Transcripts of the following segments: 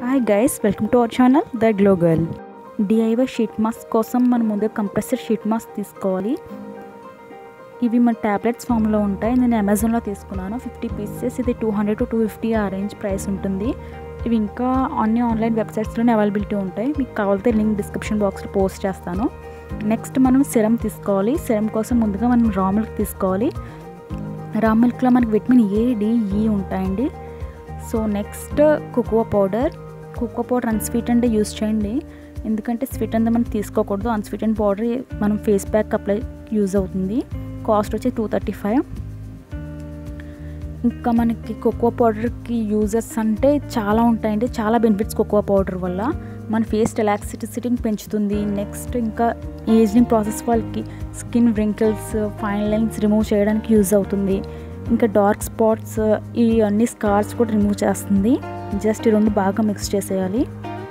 hi guys welcome to our channel the glow girl DIY sheet mask కోసం మనం ముందు compressor sheet mask తీసుకోవాలి ఇవి మన ట్యాబ్లెట్స్ ఫామ్లో ఉంటాయి నేను అమెజాన్లో తీసుకున్నాను ఫిఫ్టీ పీసెస్ ఇది two hundred to two fifty ఆ రేంజ్ ప్రైస్ ఉంటుంది ఇవి ఇంకా అన్ని ఆన్లైన్ వెబ్సైట్స్లోనే అవైలబిలిటీ ఉంటాయి మీకు కావాలితే లింక్ డిస్క్రిప్షన్ బాక్స్లో పోస్ట్ చేస్తాను నెక్స్ట్ మనం సిరం తీసుకోవాలి సిరం కోసం ముందుగా మనం రా మిల్క్ తీసుకోవాలి రా మిల్క్లో మనకి విటమిన్ ఏ డి ఈ ఉంటాయండి so next cocoa powder cocoa powder unsweet అంటే యూస్ చేయండి ఎందుకంటే స్వీట్ అంతా మనం తీసుకోకూడదు అన్స్వీట్ అండ్ పౌడర్ మనం ఫేస్ ప్యాక్ అప్లై యూజ్ అవుతుంది కాస్ట్ వచ్చి టూ థర్టీ ఫైవ్ ఇంకా మనకి కోకో పౌడర్కి యూజెస్ అంటే చాలా ఉంటాయండి చాలా బెనిఫిట్స్ కోకో పౌడర్ వల్ల మన ఫేస్ ఎలాక్సిటిసిటీని పెంచుతుంది నెక్స్ట్ ఇంకా ఏజింగ్ ప్రాసెస్ వాళ్ళకి skin wrinkles fine lines remove చేయడానికి యూజ్ అవుతుంది ఇంకా డార్క్ స్పాట్స్ ఈ అన్ని స్కార్స్ కూడా రిమూవ్ చేస్తుంది జస్ట్ ఈ రెండు బాగా మిక్స్ చేసేయాలి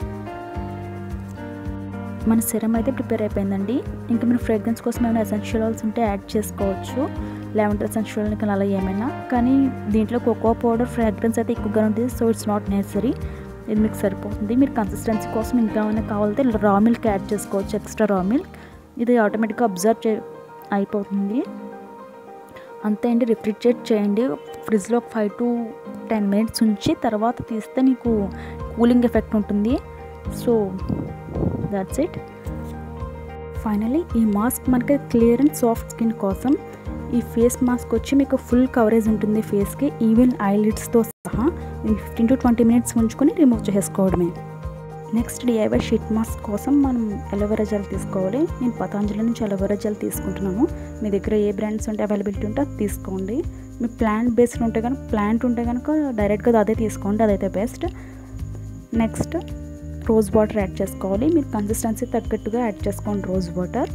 మన సిరం అయితే ప్రిపేర్ అయిపోయిందండి ఇంకా మన ఫ్రేగ్రెన్స్ కోసం ఏమైనా ఎసెన్షియల్ ఆయిల్స్ ఉంటే యాడ్ చేసుకోవచ్చు లెవెండర్ ఎసెన్షియల్ ఇంకా అలా ఏమైనా కానీ దీంట్లో కోకో పౌడర్ ఫ్రాగ్రెన్స్ అయితే ఎక్కువగా ఉంటుంది సో ఇట్స్ నాట్ నెసరీ ఇది మీకు సరిపోతుంది మీరు కన్సిస్టెన్సీ కోసం ఇంకా ఏమైనా కావాలంటే రా మిల్క్ యాడ్ చేసుకోవచ్చు ఎక్స్ట్రా రా మిల్క్ ఇది ఆటోమేటిక్గా అబ్జర్వ్ చే అయిపోతుంది అంతే అండి రిఫ్రిజిరేట్ చేయండి ఫ్రిడ్జ్లో ఒక ఫైవ్ టు టెన్ మినిట్స్ ఉంచి తర్వాత తీస్తే మీకు కూలింగ్ ఎఫెక్ట్ ఉంటుంది సో దట్స్ ఇట్ ఫైనలీ ఈ మాస్క్ మనకి క్లియర్ అండ్ సాఫ్ట్ స్కిన్ కోసం ఈ ఫేస్ మాస్క్ వచ్చి మీకు ఫుల్ కవరేజ్ ఉంటుంది ఫేస్కి ఈవెన్ ఐలిడ్స్తో సహా ఫిఫ్టీన్ టు ట్వంటీ మినిట్స్ ఉంచుకొని రిమూవ్ చేసుకోవడమే నెక్స్ట్ డిఐవై షీట్ మాస్క్ కోసం మనం అలోవెరా జెల్ తీసుకోవాలి నేను పతాంజలి నుంచి అలోవెరా జెల్ తీసుకుంటున్నాను మీ దగ్గర ఏ బ్రాండ్స్ ఉంటే అవైలబిలిటీ ఉంటే అది తీసుకోండి మీ ప్లాంట్ బేస్డ్ ఉంటే కనుక ప్లాంట్ ఉంటే కనుక డైరెక్ట్గా అదే తీసుకోండి అదైతే best next rose water add చేసుకోవాలి మీరు కన్సిస్టెన్సీ తగ్గట్టుగా యాడ్ చేసుకోండి రోజ్ వాటర్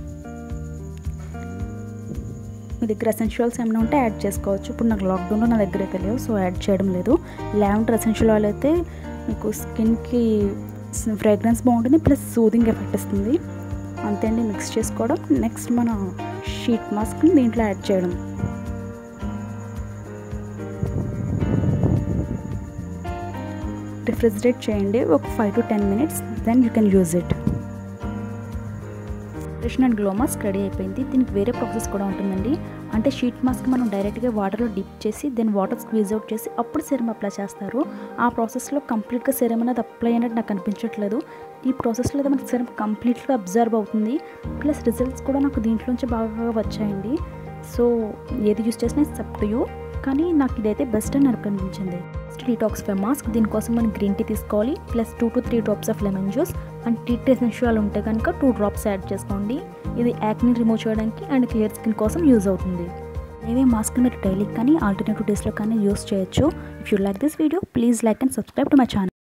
మీ దగ్గర ఎసెన్షియల్స్ ఏమైనా ఉంటే యాడ్ చేసుకోవచ్చు ఇప్పుడు నాకు లాక్డౌన్లో నా దగ్గర అయితే లేవు సో యాడ్ చేయడం లేదు లావెండర్ ఎసెన్షియల్ ఆయిల్ అయితే మీకు స్కిన్కి ఫ్రేగ్రెన్స్ బాగుంటుంది ప్లస్ సూదింగ్ ఎఫెక్ట్ ఇస్తుంది అంతే అండి మిక్స్ చేసుకోవడం నెక్స్ట్ మన షీట్ మాస్క్ని దీంట్లో యాడ్ చేయడం రిఫ్రిజిరేట్ చేయండి ఒక five to ten minutes then you can use it freshen and glow mask ready అయిపోయింది దీనికి వేరే ప్రాసెస్ కూడా ఉంటుందండి అంటే షీట్ మాస్క్ మనం డైరెక్ట్గా వాటర్లో డిప్ చేసి దెన్ వాటర్ స్క్వీజ్ అవుట్ చేసి అప్పుడు సెరం అప్లై చేస్తారు ఆ ప్రాసెస్లో కంప్లీట్గా సెరం అనేది అప్లై అయినట్టు నాకు అనిపించట్లేదు ఈ ప్రాసెస్లో అయితే మనకి సెరం కంప్లీట్గా అబ్జర్వ్ అవుతుంది ప్లస్ రిజల్ట్స్ కూడా నాకు దీంట్లోంచి బాగా వచ్చాయండి సో ఏది యూస్ చేసినా సప్ టు యూ కానీ నాకు ఇదైతే బెస్ట్ అని నాకు అనిపించింది డీటాక్స్ ఫై మాస్క్ దీనికోసం మనం గ్రీన్ టీ తీసుకోవాలి plus two to three drops of lemon juice and tea essential ఉంటే కనుక టూ డ్రాప్స్ యాడ్ చేసుకోండి ఇది యాక్ని రిమూవ్ చేయడానికి అండ్ క్లియర్ స్కిన్ కోసం యూజ్ అవుతుంది ఏవే మాస్క్ మీరు డైలీ కానీ ఆల్టర్నేటివ్ డేస్లో కానీ యూస్ చేయొచ్చు if you like this video please like and subscribe to my channel